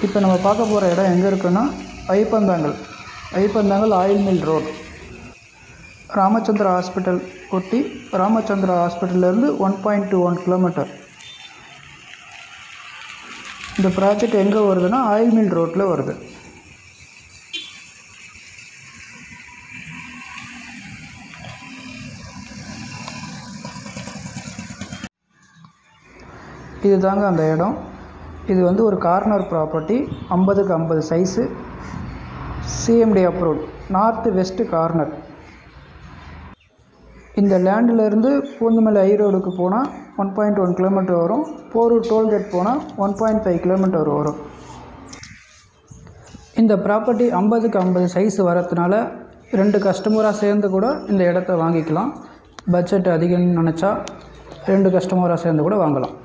இப்போ நம்ம பார்க்க போகிற இடம் எங்கே இருக்குன்னா Iyyappanthangal Iyyappanthangal oil mill road Ramachandra hospital ஒட்டி ராமச்சந்திரா ஹாஸ்பிட்டல்லேருந்து one point two one kilometre இந்த ப்ராஜெக்ட் எங்கே வருதுன்னா ஆயில் மில் ரோட்டில் வருது இது தாங்க அந்த இடம் இது வந்து ஒரு கார்னர் ப்ராப்பர்ட்டி ஐம்பதுக்கு ஐம்பது size CMD approve north west corner இந்த லேண்டிலேருந்து பூந்தமல்லி ஐ ரோடுக்கு போனால் ஒன் பாயிண்ட் ஒன் கிலோமீட்டர் வரும் போரூர் டோல்கேட் போனால் ஒன் பாயிண்ட் ஃபைவ் கிலோமீட்டர் வரும் இந்த ப்ராப்பர்ட்டி ஐம்பதுக்கு ஐம்பது சைஸ் வரதுனால ரெண்டு கஸ்டமராக சேர்ந்து கூட இந்த இடத்த வாங்கிக்கலாம் பட்ஜெட் அதிகம்னு நினச்சா ரெண்டு கஸ்டமராக சேர்ந்து கூட வாங்கலாம்